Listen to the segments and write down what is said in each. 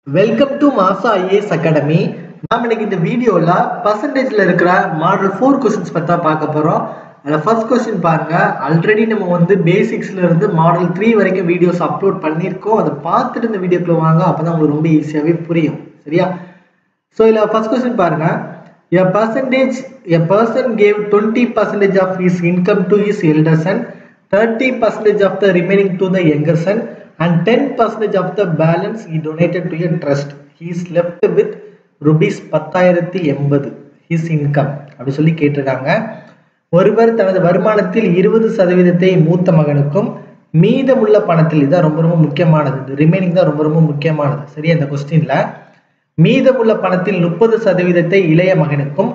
welcome to Masa IAS academy நாம் இன்னைக்கு இந்த வீடியோவில் பர்சன்டேஜில் இருக்கிற மாடல் ஃபோர் கொஸ்டின்ஸ் பற்றி தான் பார்க்க போகிறோம் அதில் ஃபர்ஸ்ட் கொஸ்டின் பாருங்க ஆல்ரெடி நம்ம வந்து பேசிக்ஸ்ல இருந்து மாடல் த்ரீ வரைக்கும் வீடியோஸ் அப்லோட் பண்ணியிருக்கோம் அதை பார்த்துட்டு இந்த வீடியோக்குள்ள வாங்க அப்போ தான் உங்களுக்கு ரொம்ப ஈஸியாகவே புரியும் சரியா ஸோ இதில் ஃபர்ஸ்ட் கொஸ்டின் பாருங்க a percentage a person gave 20 percentage of his income to his elder son 30 percentage of the remaining to the younger son and 10 percentage of the balance he donated to a trust he is left with rupees பத்தாயிரத்தி எண்பது his income அப்படி சொல்லி கேட்டிருக்காங்க ஒருவர் தனது வருமானத்தில் இருபது சதவீதத்தை மூத்த மகனுக்கும் மீதமுள்ள பணத்தில் இதான் ரொம்ப ரொம்ப முக்கியமானது இந்த ரிமைனிங் தான் ரொம்ப ரொம்ப முக்கியமானது சரியா இந்த கொஸ்டின்ல மீதமுள்ள பணத்தில் முப்பது சதவீதத்தை இளைய மகனுக்கும்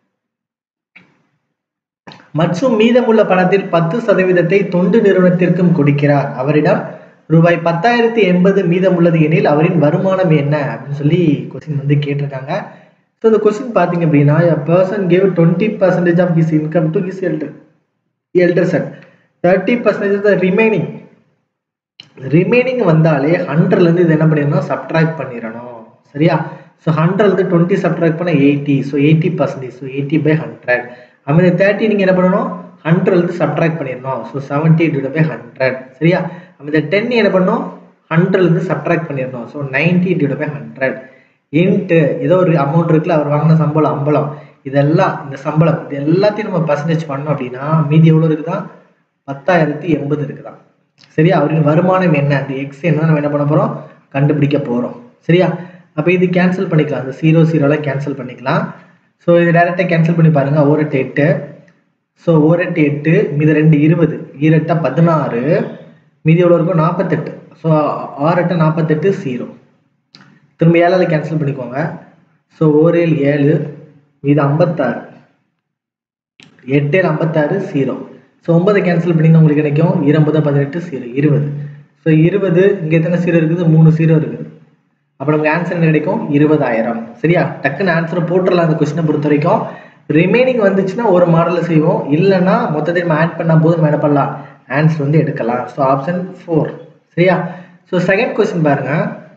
மற்றும் மீதமுள்ள பணத்தில் பத்து சதவீதத்தை தொண்டு நிறுவனத்திற்கும் கொடுக்கிறார் அவரிடம் ரூபாய் பத்தாயிரத்தி எண்பது மீதமுள்ளது எனில் அவரின் வருமானம் என்ன அப்படின்னு சொல்லி கொஸ்டின் வந்து கேட்டிருக்காங்க ஸோ இந்த கொஸ்டின் பார்த்தீங்க அப்படின்னா a person gave twenty percentage of his income to his elder elder son thirty percentage of the remaining remaining வந்தாலே ஹண்ட்ரட்லேருந்து இது என்ன பண்ணிடணும் சப்ட்ராக்ட் பண்ணிடணும் சரியா ஸோ ஹண்ட்ரட்லேருந்து டுவெண்ட்டி சப்ட்ராக்ட் பண்ண eighty so eighty percentage so eighty by hundred அதுமாதிரி தேர்ட்டி நீங்கள் என்ன பண்ணணும் ஹண்ட்ரட்லேருந்து சப்ட்ராக்ட் பண்ணிடணும் so seventy divide by hundred சரியா அதுமாதிரி டென் என்ன பண்ணணும் ஹண்ட்ரட்லேருந்து சப்ட்ராக்ட் பண்ணிடணும் so ninety divide by hundred into ஏதோ ஒரு அமௌண்ட் இருக்குல்ல அவர் வாங்கின சம்பளம் அம்பளம் இதெல்லாம் இந்த சம்பளம் இது எல்லாத்தையும் நம்ம பர்சன்டேஜ் பண்ணோம் அப்படின்னா மீதி எவ்வளோ இருக்குதான் பத்தாயிரத்தி எண்பது இருக்குதான் சரியா அவரின் வருமானம் என்ன அந்த எக்ஸ் என்ன நம்ம என்ன பண்ண போகிறோம் கண்டுபிடிக்க போகிறோம் சரியா அப்போ இது கேன்சல் பண்ணிக்கலாம் அந்த ஜீரோ ஜீரோலாம் கேன்சல் பண்ணிக்கலாம் ஸோ இது டேரெக்டாக கேன்சல் பண்ணி பாருங்கள் ஓரெட்டு எட்டு ஸோ ஓரெட்டு எட்டு மீது ரெண்டு இருபது ஈரெட்டா பதினாறு மீதி எவ்வளோ இருக்கும் நாற்பத்தெட்டு ஸோ ஆறெட்டா நாற்பத்தெட்டு ஜீரோ திரும்ப ஏழால் கேன்சல் பண்ணிக்கோங்க ஸோ ஓரேழு ஏழு மீது ஐம்பத்தாறு எட்டேழு ஐம்பத்தாறு ஜீரோ ஸோ ஒன்பதை கேன்சல் பண்ணிங்கன்னா உங்களுக்கு கிடைக்கும் இருபது பதினெட்டு ஜீரோ இருபது ஸோ இருபது இங்கே எத்தனை ஜீரோ இருக்குது மூணு ஜீரோ இருக்குது அப்போ நமக்கு ஆன்சர் என்ன கிடைக்கும் இருபதாயிரம் சரியா டக்குன்னு ஆன்சரை போட்டுடலாம் அந்த கொஸ்டினை பொறுத்த வரைக்கும் ரிமைனிங் வந்துச்சுன்னா ஒரு மாடலில் செய்வோம் இல்லைன்னா மொத்தத்தை நம்ம ஆட் பண்ணால் போது நம்ம என்ன பண்ணலாம் ஆன்சர் வந்து எடுக்கலாம் ஸோ ஆப்ஷன் ஃபோர் சரியா ஸோ செகண்ட் கொஸ்டின் பாருங்க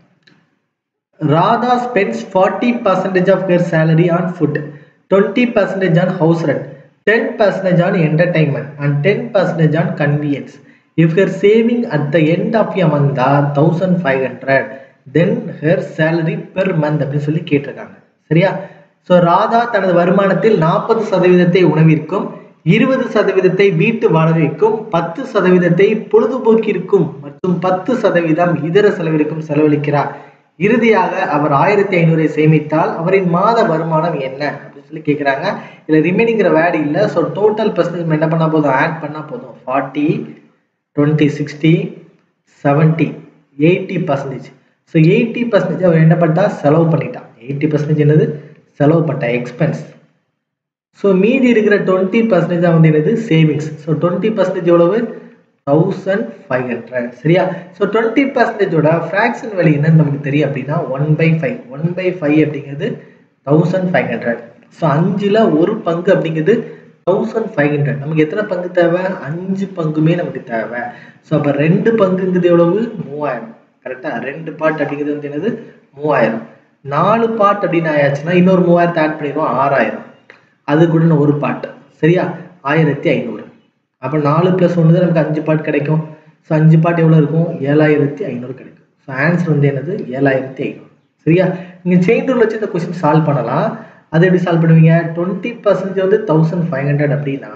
Radha spends forty percentage of her salary on food twenty percentage on house rent ten percentage on entertainment and ten percentage on convenience if her saving at the end of a month are thousand five hundred then her salary per month அப்படின்னு சொல்லி கேட்டிருக்காங்க சரியா so Radha தனது வருமானத்தில் நாற்பது சதவீதத்தை உணவிற்கும் இருபது சதவீதத்தை வீட்டு வாடகைக்கும் பத்து சதவீதத்தை பொழுதுபோக்கிற்கும் மற்றும் பத்து சதவீதம் இதர செலவிற்கும் செலவழிக்கிறார் இறுதியாக அவர் ஆயிரத்தி ஐநூறை சேமித்தால் அவரின் மாத வருமானம் என்ன அப்படின்னு சொல்லி கேட்குறாங்க இதில் ரிமைனிங்கிற வேர்டு இல்லை ஸோ டோட்டல் பர்சன்டேஜ் என்ன பண்ணால் போதும் ஆட் பண்ணால் போதும் forty twenty sixty seventy eighty percentage so eighty percentage அவர் என்ன பண்ணிட்டா செலவு பண்ணிட்டான் எயிட்டி பர்சன்டேஜ் என்னது செலவு பண்ணிட்டா எக்ஸ்பென்ஸ் ஸோ மீதி இருக்கிற டுவெண்ட்டி பர்சன்டேஜ் வந்து என்னது சேவிங்ஸ் ஸோ டுவெண்ட்டி பர்சன்டேஜ் எவ்வளவு தௌசண்ட் ஃபைவ் ஹண்ட்ரட் சரியா ஸோ டுவெண்ட்டி பர்சன்டேஜோட ஃப்ராக்ஷன் வேல்யூ என்னன்னு நமக்கு தெரியும் அப்படின்னா one by five one by five அப்படிங்கிறது தௌசண்ட் ஃபைவ் ஹண்ட்ரட் ஸோ அஞ்சில் ஒரு பங்கு அப்படிங்கிறது தௌசண்ட் ஃபைவ் ஹண்ட்ரட் நமக்கு எத்தனை பங்கு தேவை அஞ்சு பங்குமே நமக்கு தேவை ஸோ அப்போ ரெண்டு பங்குங்கிறது எவ்வளவு மூவாயிரம் கரெக்டாக ரெண்டு பார்ட் அப்படிங்கிறது வந்து என்னது மூவாயிரம் நாலு பார்ட் அப்படின்னு ஆயாச்சுன்னா இன்னொரு மூவாயிரத்தை ஆட் பண்ணிடுவோம் ஆறாயிரம் அது கூட ஒரு பார்ட் சரியா ஆயிரத்தி ஐநூறு அப்போ நாலு ப்ளஸ் ஒன்று தான் நமக்கு அஞ்சு பார்ட் கிடைக்கும் ஸோ அஞ்சு பார்ட் எவ்வளோ இருக்கும் ஏழாயிரத்தி ஐநூறு கிடைக்கும் ஸோ ஆன்சர் வந்து என்னது ஏழாயிரத்தி ஐநூறு சரியா நீங்கள் செயின் ரூல் வச்சு இந்த கொஸ்டின் சால்வ் பண்ணலாம் அது எப்படி சால்வ் பண்ணுவீங்க டுவெண்ட்டி பர்சன்டேஜ் வந்து தௌசண்ட் ஃபைவ் ஹண்ட்ரட் அப்படின்னா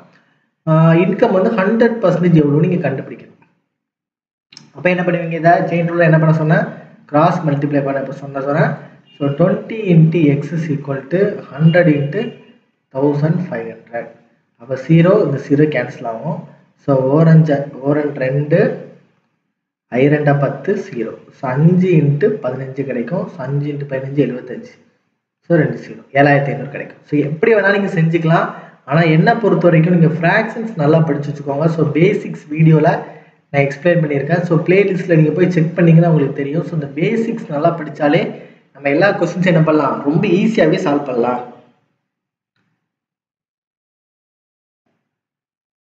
இன்கம் வந்து ஹண்ட்ரட் பர்சன்டேஜ் எவ்வளோ நீங்கள் கண்டுபிடிக்கணும் அப்போ என்ன பண்ணுவீங்க இதை செயின் ரூலில் என்ன பண்ண சொன்னேன் கிராஸ் மல்டிப்ளை பண்ண இப்போ சொன்ன சொன்னேன் so twenty into X is equal to hundred into thousand five hundred அப்போ ஜீரோ இந்த ஜீரோ கேன்சல் ஆகும் ஸோ ஓரஞ்சு ஓரன் ரெண்டு ஐ ரெண்டா பத்து ஜீரோ ஸோ அஞ்சு இன்ட்டு பதினஞ்சு கிடைக்கும் ஸோ அஞ்சு இன்ட்டு பதினஞ்சு எழுபத்தஞ்சு ஸோ ரெண்டு ஜீரோ ஏழாயிரத்தி ஐநூறு கிடைக்கும் ஸோ எப்படி வேணாலும் நீங்கள் செஞ்சுக்கலாம் ஆனால் என்னை பொறுத்த வரைக்கும் நீங்கள் ஃப்ராக்ஷன்ஸ் நல்லா படிச்சு வச்சுக்கோங்க ஸோ பேசிக்ஸ் வீடியோவில் நான் எக்ஸ்பிளைன் பண்ணியிருக்கேன் ஸோ பிளேலிஸ்ட்டில் நீங்கள் போய் செக் பண்ணிங்கன்னா உங்களுக்கு தெரியும் ஸோ இந்த பேசிக்ஸ் நல்லா படித்தாலே நம்ம எல்லா கொஸ்டின்ஸ் என்ன பண்ணலாம் ரொம்ப ஈஸியாகவே சால்வ் பண்ணலாம்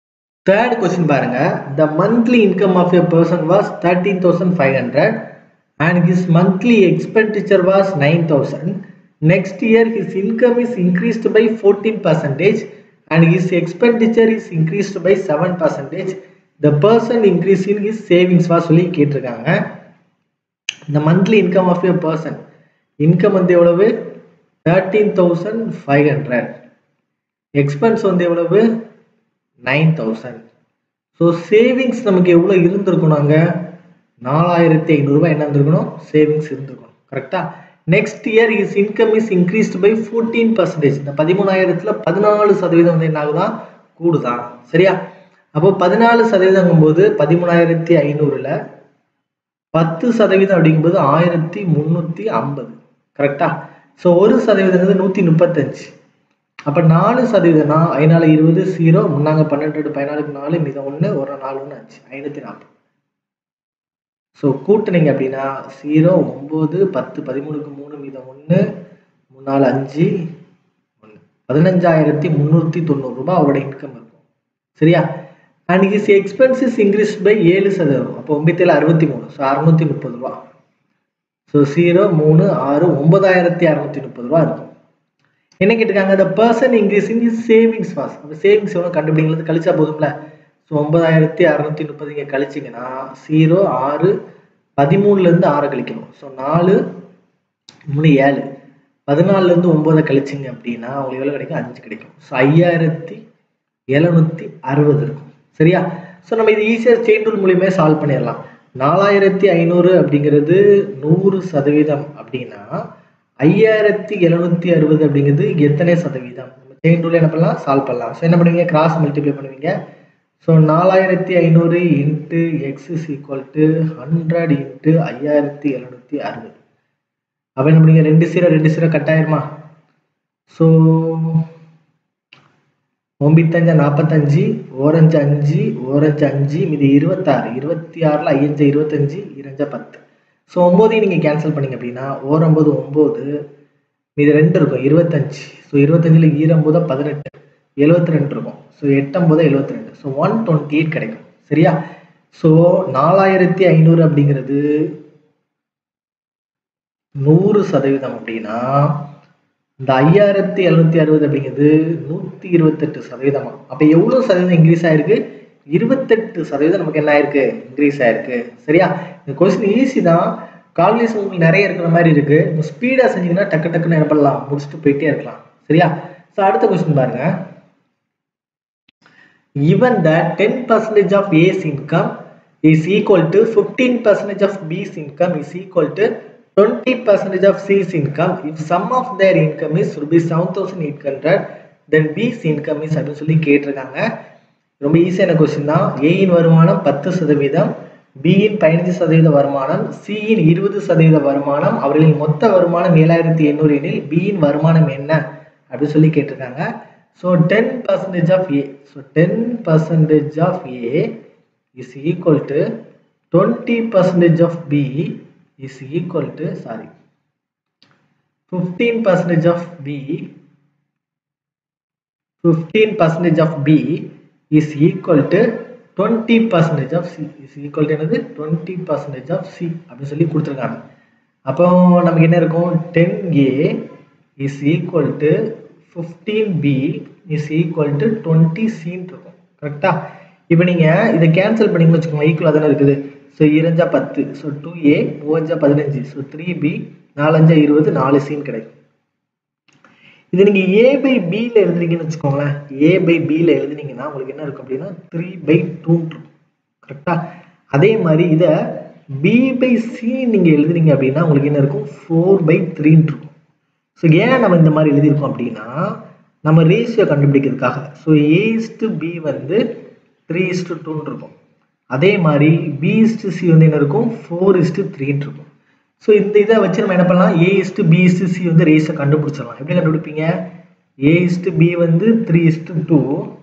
தேர்ட் கொஸ்டின் பாருங்க the monthly income of a person was thirteen thousand five hundred and his monthly expenditure was 9000 next year his income is increased by 14 percentage and his expenditure is increased by 7 percentage the person increase in his savings வா சொல்லி கேட்டிருக்காங்க the monthly income of a person income வந்து எவ்வளவு thirteen thousand five hundred expense வந்து எவ்வளவு nine thousand so savings நமக்கு எவ்வளோ இருந்திருக்கணும் அங்கே நாலாயிரத்தி ஐநூறுரூபா என்ன இருந்திருக்கணும் சேவிங்ஸ் இருந்திருக்கணும் கரெக்டா next year is income is increased by fourteen percentage இந்த பதிமூணாயிரத்துல பதினாலு சதவீதம் வந்து என்ன ஆகுதான் கூடுதான் சரியா அப்போ பதினாலு சதவீதங்கும் போது பதிமூணாயிரத்தி ஐநூறுல பத்து சதவீதம் அப்படிங்கும்போது ஆயிரத்தி முந்நூற்றி ஐம்பது கரெக்டா ஸோ ஒரு சதவீதங்கிறது நூற்றி முப்பத்தஞ்சு அப்போ நாலு சதவீதம்னா ஐநாலு இருபது ஜீரோ முன்னாங்க பன்னெண்டு பதினாலுக்கு நாலு மீதம் ஒன்று ஒரு நாலு ஒன்று அஞ்சு ஐநூற்றி நாற்பது ஸோ கூட்டுனீங்க அப்படின்னா ஜீரோ ஒம்பது பத்து பதிமூணுக்கு மூணு மீதம் ஒன்று மூணு நாலு அஞ்சு ஒன்று பதினஞ்சாயிரத்தி முந்நூற்றி தொண்ணூறுரூபா அவரோட இன்கம் இருக்கும் சரியா and his expenses increase by ஏழு சதவீதம் அப்போ ஒம்பத்தேழு அறுபத்தி மூணு ஸோ அறுநூத்தி முப்பது ரூபா ஸோ ஜீரோ மூணு ஆறு ஒன்பதாயிரத்தி அறுநூத்தி முப்பது ரூபா இருக்கும் என்ன கேட்டிருக்காங்க the person increase in his savings was அப்போ சேவிங்ஸ் எவ்வளோ கண்டுபிடிங்கிறது கழிச்சா போதும்ல ஸோ ஒன்பதாயிரத்தி அறுநூத்தி முப்பது இங்கே கழிச்சிங்கன்னா ஜீரோ ஆறு பதிமூணுலேருந்து ஆறை கழிக்கணும் ஸோ நாலு மூணு ஏழு பதினாலுலேருந்து ஒம்போதை கழிச்சிங்க அப்படின்னா உங்களுக்கு எவ்வளோ கிடைக்கும் அஞ்சு கிடைக்கும் ஸோ ஐயாயிரத்தி எழுநூத்தி அறுபது இருக்கும் சரியா ஸோ நம்ம இது ஈஸியாக செயின் ரூல் மூலியமே சால்வ் பண்ணிடலாம் நாலாயிரத்தி ஐநூறு அப்படிங்கிறது நூறு சதவீதம் அப்படின்னா ஐயாயிரத்தி எழுநூத்தி அறுபது அப்படிங்கிறது எத்தனை சதவீதம் நம்ம செயின் ரூல் என்ன பண்ணலாம் சால்வ் பண்ணலாம் ஸோ என்ன பண்ணுவீங்க கிராஸ் மல்டிப்ளை பண்ணுவீங்க ஸோ நாலாயிரத்தி ஐநூறு into X is equal to hundred into ஐயாயிரத்தி எழுநூத்தி அறுபது அப்போ என்ன பண்ணுவீங்க ரெண்டு சீரோ ரெண்டு சீரோ கட் ஆயிருமா ஸோ ஒம்பித்தஞ்சு நாற்பத்தஞ்சு ஓரஞ்சு அஞ்சு ஓரஞ்சு அஞ்சு மீது இருபத்தாறு இருபத்தி ஆறில் ஐயஞ்சு இருபத்தஞ்சு இரஞ்சா பத்து ஸோ ஒம்போதையும் நீங்கள் கேன்சல் பண்ணீங்க அப்படின்னா ஓரொம்பது ஒம்பது மீது ரெண்டு இருக்கும் இருபத்தஞ்சு ஸோ இருபத்தஞ்சில் ஈரம்போதா பதினெட்டு எழுபத்தி ரெண்டு இருக்கும் ஸோ எட்டம்போதா எழுபத்தி ரெண்டு ஸோ ஒன் டுவெண்ட்டி எயிட் கிடைக்கும் சரியா ஸோ நாலாயிரத்தி ஐநூறு அப்படிங்கிறது நூறு சதவீதம் அப்படின்னா இந்த ஐயாயிரத்தி எழுநூத்தி அறுபது அப்படிங்கிறது நூத்தி இருபத்தெட்டு சதவீதமா அப்ப எவ்வளவு சதவீதம் இன்க்ரீஸ் ஆயிருக்கு இருபத்தெட்டு சதவீதம் நமக்கு என்ன ஆயிருக்கு இன்க்ரீஸ் ஆயிருக்கு சரியா இந்த கொஸ்டின் ஈஸி தான் கால்குலேஷன் உங்களுக்கு நிறைய இருக்கிற மாதிரி இருக்கு ஸ்பீடா செஞ்சீங்கன்னா டக்கு டக்குன்னு என்ன பண்ணலாம் முடிச்சுட்டு போயிட்டே இருக்கலாம் சரியா ஸோ அடுத்த கொஸ்டின் பாருங்க even that 10% of A's income is equal to 15% of B's income is equal to 20% of C's income if sum of their income is rupees 7800 then B's income is அப்படின்னு சொல்லி கேட்டிருக்காங்க ரொம்ப ஈஸியான கொஸ்டின் தான் ஏயின் வருமானம் பத்து சதவீதம் பியின் பதினஞ்சு சதவீத வருமானம் சியின் இருபது சதவீத வருமானம் அவர்களின் மொத்த வருமானம் ஏழாயிரத்தி எண்ணூறு எனில் பியின் வருமானம் என்ன அப்படின்னு சொல்லி கேட்டிருக்காங்க so ten percentage of A so ten percentage of A is equal to twenty percentage of B is equal to sorry fifteen percentage of B fifteen percentage of B is equal to twenty percentage of C is equal to என்னது twenty percentage of C அப்படின்னு சொல்லி கொடுத்துருக்காங்க அப்போ நமக்கு என்ன இருக்கும் ten A is equal to fifteen B is equal to twenty சின்னு இருக்கும் கரெக்டா இப்போ நீங்கள் இதை கேன்சல் பண்ணிங்கன்னு வச்சுக்கோங்க ஈக்குவலாக தானே இருக்குது ஸோ இரஞ்சா பத்து ஸோ டூ ஏ மூவஞ்சா பதினஞ்சு ஸோ த்ரீ பி நாலஞ்சா இருபது நாலு சின்னு கிடைக்கும் இது நீங்கள் ஏ பை பியில் எழுதுனீங்கன்னு வச்சுக்கோங்களேன் ஏ பை பியில் எழுதுனீங்கன்னா உங்களுக்கு என்ன இருக்கும் அப்படின்னா த்ரீ பை டூன்னு இருக்கும் கரெக்டா அதே மாதிரி இதை பி பை சி நீங்கள் எழுதுனீங்க அப்படின்னா உங்களுக்கு என்ன இருக்கும் ஃபோர் பை த்ரீன்னு இருக்கும் ஸோ ஏன் நம்ம இந்த மாதிரி எழுதியிருக்கோம் அப்படின்னா நம்ம ரேஷியோ கண்டுபிடிக்கிறதுக்காக ஸோ ஏ இஸ்டு பி வந்து த்ரீ இஸ்டு டூன்னு இருக்கும் அதே மாதிரி பி இஸ்டு சி வந்து என்ன இருக்கும் ஃபோர் இஸ்டு த்ரீன்னு இருக்கும் ஸோ இந்த இதை வச்சு நம்ம என்ன பண்ணலாம் A is to B is to C வந்து ரேஷியோ கண்டுபிடிச்சிடலாம் எப்படி கண்டுபிடிப்பீங்க ஏ இஸ்டு பி வந்து three is to two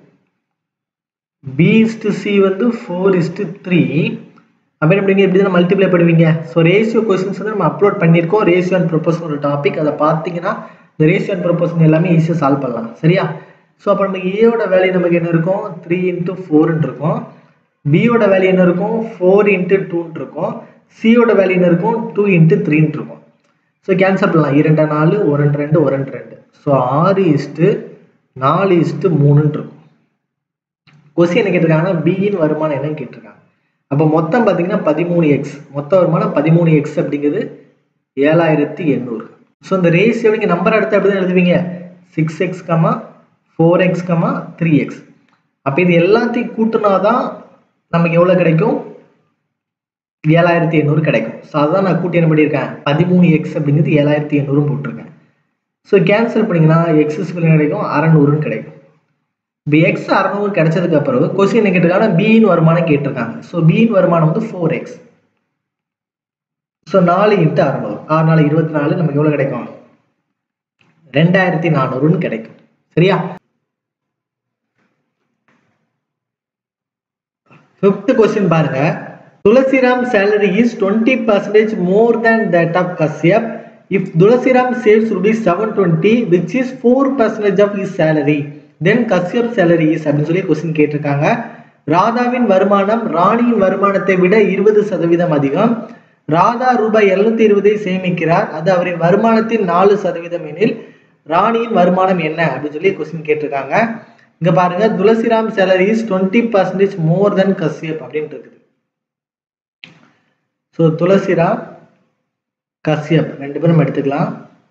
B is to C வந்து ஃபோர் இஸ்டு த்ரீ அப்போ என்ன பண்ணுவீங்க இப்படி தான் மல்டிப்ளை பண்ணுவீங்க ஸோ ரேஷியோ கொஸ்டின்ஸ் வந்து நம்ம அப்லோட் பண்ணியிருக்கோம் ரேஷியோ அண்ட் ப்ரொபோஷன் ஒரு டாபிக் அதை பார்த்தீங்கன்னா இந்த ரேஷியோ அண்ட் ப்ரொபோஷன் எல்லாமே ஈஸியாக சால்வ் பண்ணலாம் சரியா ஸோ அப்போ நம்ம ஏயோட வேல்யூ நமக்கு என்ன இருக்கும் த்ரீ இன்ட்டு ஃபோர்னு இருக்கும் பியோட வேல்யூ என்ன இருக்கும் ஃபோர் இன்ட்டு டூன்னு இருக்கும் சியோட வேல்யூ என்ன இருக்கும் டூ இன்ட்டு த்ரீன்ட்டு இருக்கும் ஸோ கேன்சல் பண்ணலாம் இரண்டு நாலு ஒரு ரெண்டு ரெண்டு ஒரு ரெண்டு ரெண்டு ஸோ ஆறு இஸ்ட்டு நாலு இஸ்ட்டு மூணுன்ட்டு இருக்கும் கொஸ்டின் என்ன கேட்டிருக்காங்கன்னா பியின் வருமானம் என்னன்னு கேட்டிருக்காங்க அப்போ மொத்தம் பார்த்தீங்கன்னா பதிமூணு எக்ஸ் மொத்த வருமானம் பதிமூணு எக்ஸ் அப்படிங்கிறது ஏழாயிரத்தி எண்ணூறு ஸோ இந்த ரேஷியோ நீங்கள் நம்பர் எடுத்து அப்படி தான் எழுதுவீங்க six x comma four x comma three x அப்போ இது எல்லாத்தையும் கூட்டினா தான் நமக்கு எவ்வளோ கிடைக்கும் ஏழாயிரத்தி எண்ணூறு கிடைக்கும் ஸோ அதான் நான் கூட்டி என்ன பண்ணியிருக்கேன் பதிமூணு எக்ஸ் அப்படிங்கிறது ஏழாயிரத்தி எண்ணூறு போட்டிருக்கேன் ஸோ கேன்சல் பண்ணிங்கன்னா எக்ஸ் ஸ்கூல் கிடைக்கும் அறநூறுன்னு கிடைக்கும் இப்போ எக்ஸ் அறநூறு கிடைச்சதுக்கு அப்புறம் கொஸ்டின் என்ன கேட்டிருக்காங்கன்னா பியின் வருமானம் கேட்டிருக்காங்க ஸோ பியின் வருமானம் வந்து ஃபோர் எக்ஸ் ஸோ நாலு இன்ட்டு அறநூறு ஆறு நாலு இருபத்தி நாலு நமக்கு எவ்வளோ கிடைக்கும் ரெண்டாயிரத்தி நானூறுன்னு கிடைக்கும் சரியா ஃபிஃப்த் கொஸ்டின் பாருங்க Tulsiram salary is twenty percentage more than that of Kashyap if Tulsiram saves rupees seven twenty which is four percentage of is salary then Kashyap salary is அப்படின்னு சொல்லி கொஸ்டின் கேட்டிருக்காங்க ராதாவின் வருமானம் ராணியின் வருமானத்தை விட இருபது சதவீதம் அதிகம் ராதா ரூபாய் எழுநூத்தி இருபதை சேமிக்கிறார் அது அவரின் வருமானத்தின் நாலு சதவீதம் எனில் ராணியின் வருமானம் என்ன அப்படின்னு சொல்லி கொஸ்டின் கேட்டிருக்காங்க இங்க பாருங்க Tulsiram salary is twenty percentage more then Kashyap அப்படின்னு இருக்குது ஸோ துளசிராம் கஸ்யப் ரெண்டு பேரும் எடுத்துக்கலாம்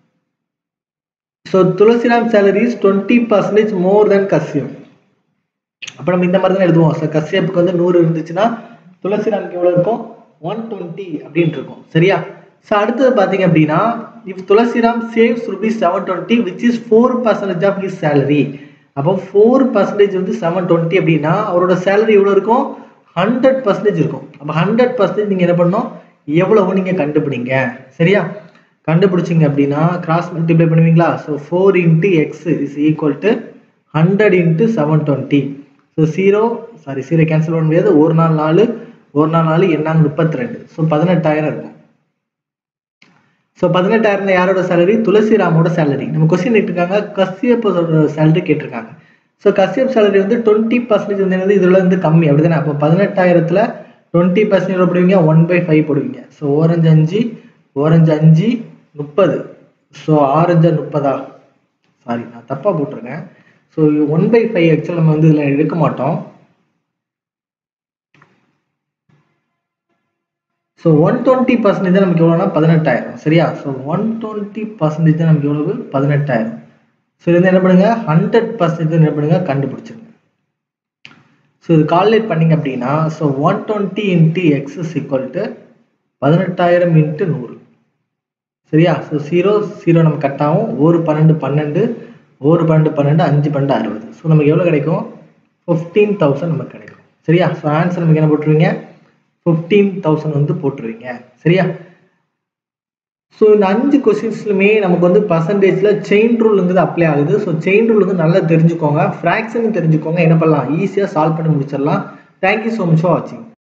so Tulsiram salary is twenty percentage more then Kashyap அப்போ நம்ம இந்த மாதிரி தான் எழுதுவோம் ஸோ கஸ்யப்புக்கு வந்து நூறு இருந்துச்சுன்னா துளசிராமுக்கு எவ்வளோ இருக்கும் ஒன் டுவெண்ட்டி அப்படின்ட்டு இருக்கும் சரியா ஸோ அடுத்தது பார்த்தீங்க அப்படின்னா if Tulsiram saves rupees seven twenty which is four percentage of his salary அப்போ ஃபோர் பர்சன்டேஜ் வந்து செவன் டுவெண்ட்டி அப்படின்னா அவரோட சேலரி எவ்வளோ இருக்கும் ஹண்ட்ரட் பர்சன்டேஜ் இருக்கும் அப்போ ஹண்ட்ரட் பர்சன்டேஜ் நீங்கள் என்ன பண்ணணும் எவ்வளவு நீங்கள் கண்டுபிடிங்க சரியா கண்டுபிடிச்சிங்க அப்படின்னா கிராஸ் மல்டிப்ளை பண்ணுவீங்களா so four into X is equal to hundred into seven twenty so zero sorry zero cancel பண்ண முடியாது ஒரு நாள் நாலு ஒரு நாள் நாலு எண்ணாங்க முப்பத்தி ரெண்டு ஸோ பதினெட்டாயிரம் இருக்கும் ஸோ பதினெட்டாயிரம் யாரோட சேலரி துளசிராமோட சேலரி நம்ம கொஸ்டின் கேட்டிருக்காங்க கஸ்யப்போட சேலரி கேட்டிருக்காங்க ஸோ கஸ்யப் சேலரி வந்து டுவெண்ட்டி பர்சன்டேஜ் வந்து என்னது இதில் வந்து கம்மி அப்படி தானே அப்போ பதினெட்டாயிரத்தில் டுவெண்ட்டி பர்சன்டேஜ் போடுவீங்க ஒன் பை ஃபைவ் போடுவீங்க ஸோ ஓரஞ்சு அஞ்சு ஓரஞ்சு அஞ்சு முப்பது ஸோ ஆரஞ்சு முப்பதா சாரி நான் தப்பாக போட்டிருக்கேன் so one by five actual நம்ம வந்து இதில் எடுக்க மாட்டோம் ஸோ ஒன் டுவெண்ட்டி பர்சன்டேஜ் நமக்கு எவ்வளோனா பதினெட்டாயிரம் சரியா ஸோ ஒன் டுவெண்ட்டி பர்சன்டேஜ் தான் நமக்கு எவ்வளவு பதினெட்டாயிரம் ஸோ இது என்ன பண்ணுங்க ஹண்ட்ரட் பர்சன்டேஜ் என்ன பண்ணுங்க கண்டுபிடிச்சிருங்க ஸோ இது கால்குலேட் பண்ணீங்க அப்படின்னா so one twenty into X is equal to பதினெட்டாயிரம் இன்ட்டு நூறு சரியா ஸோ ஜீரோ ஜீரோ நம்ம கட் ஆகும் ஒரு பன்னெண்டு பன்னெண்டு ஒரு பன்னெண்டு பன்னெண்டு அஞ்சு பன்னெண்டு அறுபது ஸோ நமக்கு எவ்வளோ கிடைக்கும் ஃபிஃப்டீன் தௌசண்ட் நமக்கு கிடைக்கும் சரியா ஸோ ஆன்சர் நமக்கு என்ன போட்டுருவீங்க ஃபிஃப்டீன் தௌசண்ட் வந்து போட்டுருவீங்க சரியா ஸோ இந்த அஞ்சு கொஸ்டின்ஸ்லுமே நமக்கு வந்து பர்சன்டேஜில் செயின் ரூல்ங்கிறது அப்ளை ஆகுது ஸோ செயின் ரூல் வந்து நல்லா தெரிஞ்சுக்கோங்க ஃப்ராக்ஷன் தெரிஞ்சுக்கோங்க என்ன பண்ணலாம் ஈஸியாக சால்வ் பண்ணி முடிச்சிடலாம் தேங்க்யூ ஸோ மச் ஃபார் வாட்சிங்